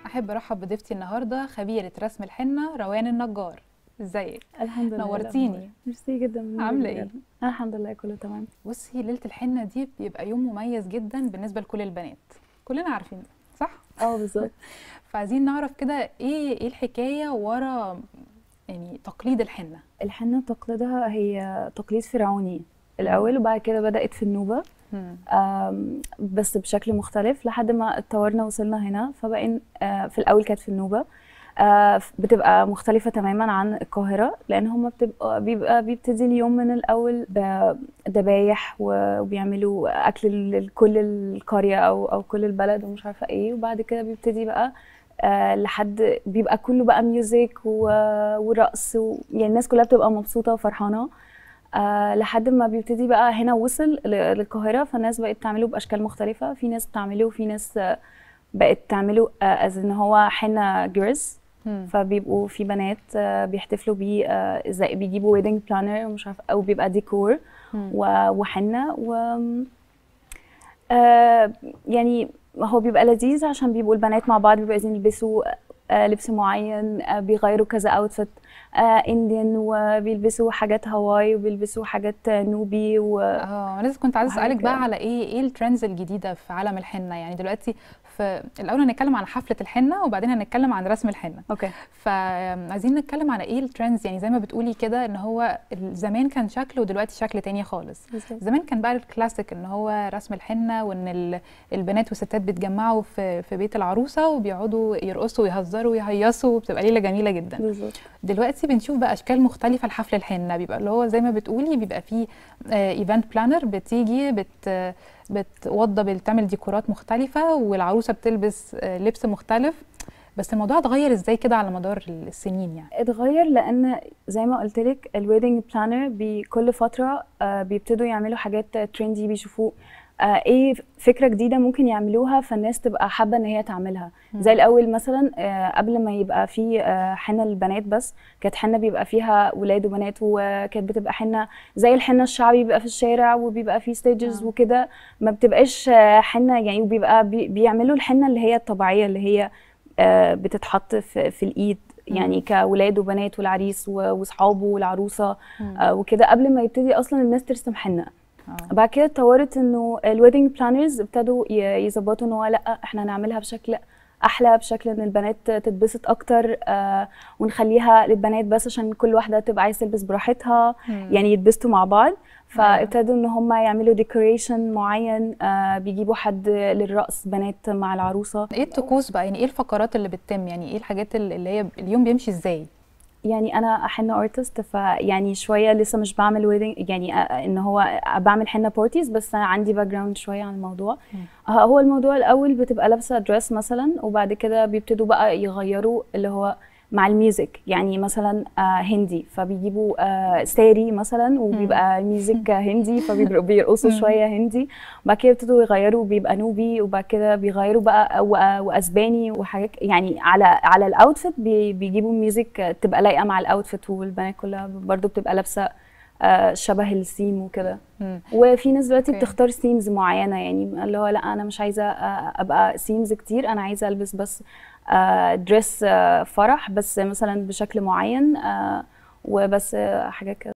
احب ارحب بضيفتي النهارده خبيره رسم الحنه روان النجار ازيك الحمد لله نورتيني. الأخبار. ميرسي جدا من عاملة وجودك إيه؟ بجد. أنا الحمد لله كله تمام بصي ليله الحنه دي بيبقى يوم مميز جدا بالنسبه لكل البنات كلنا عارفين ده صح اه بالظبط فعايزين نعرف كده ايه ايه الحكايه ورا يعني تقليد الحنه الحنة تقليدها هي تقليد فرعوني الأول وبعد كده بدأت في النوبة مم. آم، بس بشكل مختلف لحد ما اتطورنا وصلنا هنا فبقين آه، في الأول كانت في النوبة آه، بتبقى مختلفة تماما عن القاهرة لأن هما بتبقى بيبقى بيبتدي اليوم من الأول بذبايح وبيعملوا أكل لكل القرية أو أو كل البلد ومش عارفة إيه وبعد كده بيبتدي بقى آه، لحد بيبقى كله بقى ميوزك و- ورقص و... يعني الناس كلها بتبقى مبسوطة وفرحانة آه لحد ما بيبتدي بقى هنا وصل ل- للقاهرة فالناس بقت تعمله بأشكال مختلفة في ناس بتعمله وفي ناس آه، بقت تعمله از ان هو حنة جرز مم. فبيبقوا في بنات آه، بيحتفلوا بيه آه، زي بيجيبوا ويدنج بلانر ومش عارفه او بيبقى ديكور مم. و- وحنه و آه، يعني هو بيبقى لذيذ عشان بيبقوا البنات مع بعض بيبقوا عايزين يلبسوا آه، لبس معين آه، بيغيروا كذا اوتفيت انديان وبيلبسوا حاجات هواي وبيلبسوا حاجات آه، نوبي و اه انا لسه كنت عايزه اسالك وحاجة بقى كده. على ايه ايه الترندز الجديده في عالم الحنه يعني دلوقتي في الاول هنتكلم عن حفله الحنه وبعدين هنتكلم عن رسم الحنه اوكي فعايزين نتكلم على ايه الترندز يعني زي ما بتقولي كده ان هو زمان كان شكل ودلوقتي شكل تاني خالص بالظبط. زمان كان بقى الكلاسيك ان هو رسم الحنه وان ال- البنات والستات بيتجمعوا في في بيت العروسه وبيقعدوا يرقصوا ويهزروا ويهيصوا وبتبقى ليله جميله جدا بالظبط دلوقتي بنشوف بقى اشكال مختلفه لحفل الحنه بيبقى اللي هو زي ما بتقولي بيبقى فيه ايفنت بلانر بتيجي بت بتوضب بتعمل ديكورات مختلفه والعروسه بتلبس آه، لبس مختلف بس الموضوع اتغير ازاي كده على مدار السنين يعني اتغير لان زي ما قلت لك الويدنج بلانر بكل فتره آه، بيبتدوا يعملوا حاجات ترندي بيشوفوا آه، ايه فكره جديده ممكن يعملوها فالناس تبقى حابه ان هي تعملها مم. زي الاول مثلا آه، قبل ما يبقى في آه، حنه للبنات بس كانت حنه بيبقى فيها ولاد وبنات وكانت بتبقى حنه زي الحنه الشعبي بيبقى في الشارع وبيبقى في ستيجز آه. وكده ما بتبقاش آه، حنه يعني وبيبقى بي- بيعملوا الحنه اللي هي الطبيعيه اللي هي آه، بتتحط في في الايد يعني كولاد وبنات والعريس و- واصحابه والعروسه آه، وكده قبل ما يبتدي اصلا الناس ترسم حنه اه بعد كده اتطورت انه الويدنج بلانرز ابتدوا ي- يظبطوا ان هو لا احنا نعملها بشكل احلى بشكل ان البنات تتبسط اكتر آه ونخليها للبنات بس عشان كل واحده تبقى عايزه تلبس براحتها مم. يعني يتبسطوا مع بعض فابتدوا ان هم يعملوا ديكوريشن معين آه بيجيبوا حد للرقص بنات مع العروسه ايه الطقوس بقى يعني ايه الفقرات اللي بتتم يعني ايه الحاجات اللي اللي هي اليوم بيمشي ازاي يعني انا حنه ارتست فيعني شويه لسه مش بعمل ويدنج يعني آه، ان هو بعمل حنه بارتيز بس انا عندي باك جراوند شويه عن الموضوع مم. آه، هو الموضوع الاول بتبقى لابسه دريس مثلا وبعد كده بيبتدوا بقى يغيروا اللي هو مع الميوزك يعني مثلا آه، هندي فبيجيبوا آه، ساري مثلا وبيبقى الميوزك هندي فبيرقصوا مم. شويه هندي وبعد كده يبتدوا يغيروا بيبقى نوبي وبعد كده بيغيروا بقى و- واسباني وحاجات يعني على على الاوتفيت بي- بيجيبوا ميوزك تبقى لايقه مع الاوتفيت والبنات كلها برضو بتبقى لابسه آه، شبه السيم وكده مم. وفي ناس دلوقتي أوكي. بتختار سيمز معينه يعني اللي هو لا انا مش عايزه آه، ابقى سيمز كتير انا عايزه البس بس دريس فرح بس مثلا بشكل معين آه، وبس آه، حاجات كده